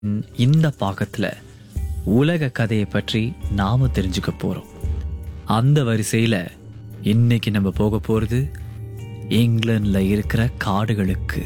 ம், இந்த பாகத்துல உலக கதையை பற்றி நாம தெரிஞ்சுக்க போறோம் அந்த வரிசையில இன்னைக்கு நம்ம போக போறது இங்கிலாந்துல இருக்கிற காடுகளுக்கு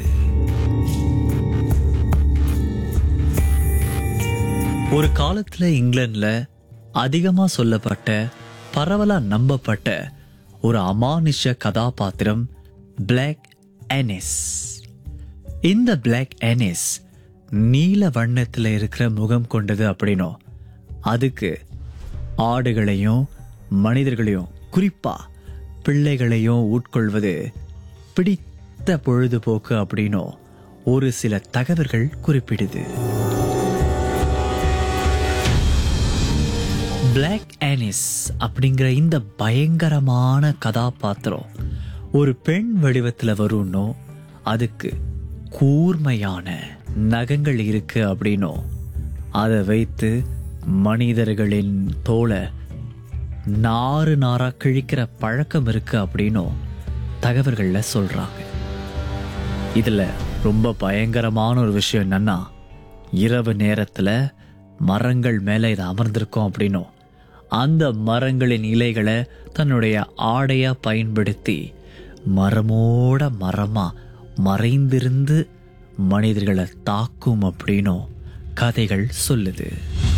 ஒரு காலத்துல இங்கிலாந்துல அதிகமா சொல்லப்பட்ட பரவலா நம்பப்பட்ட ஒரு அமானுஷ கதாபாத்திரம் பிளாக் அனிஸ் இந்த பிளாக் அனிஸ் நீல வண்ணத்துல இருக்கிற முகம் கொண்டது அப்படின்னும் அதுக்கு ஆடுகளையும் மனிதர்களையும் குறிப்பா பிள்ளைகளையும் உட்கொள்வது பிடித்த பொழுதுபோக்கு அப்படின்னும் ஒரு சில தகவல்கள் குறிப்பிடுது பிளாக் ஆனிஸ் அப்படிங்கிற இந்த பயங்கரமான கதாபாத்திரம் ஒரு பெண் வடிவத்துல வரும்னோ அதுக்கு கூர்மையான நகங்கள் இருக்கு அப்படின்னும் அதை வைத்து மனிதர்களின் தோலை நாறு நாரா கிழிக்கிற பழக்கம் இருக்கு அப்படின்னும் தகவல்கள்ல சொல்றாங்க இதுல ரொம்ப பயங்கரமான ஒரு விஷயம் என்னன்னா இரவு நேரத்துல மரங்கள் மேல இது அமர்ந்திருக்கும் அப்படின்னும் அந்த மரங்களின் இலைகளை தன்னுடைய ஆடையா பயன்படுத்தி மரமோட மரமா மறைந்திருந்து மனிதர்களை தாக்கும் அப்படின்னும் கதைகள் சொல்லுது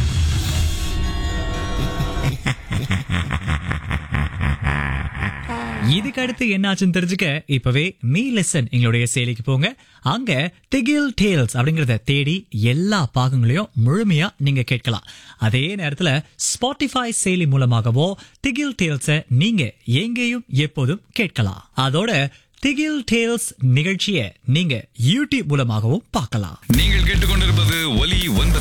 இதுக்கு அடுத்து என்னாச்சுன்னு தெரிஞ்சுக்க இப்பவே மீ லெசன் எங்களுடைய செயலிக்கு போங்க அங்க திகில் டேல்ஸ் அப்படிங்கறத தேடி எல்லா பாகங்களையும் முழுமையா நீங்க கேட்கலாம் அதே நேரத்துல ஸ்பாட்டிஃபை செயலி மூலமாகவோ திகில் டேல்ஸ நீங்க எங்கேயும் எப்போதும் கேட்கலாம் அதோட திகில் டேல்ஸ் நிகழ்ச்சியை நீங்க யூடியூப் மூலமாகவும் பார்க்கலாம் நீங்கள் கேட்டுக்கொண்டிருப்பது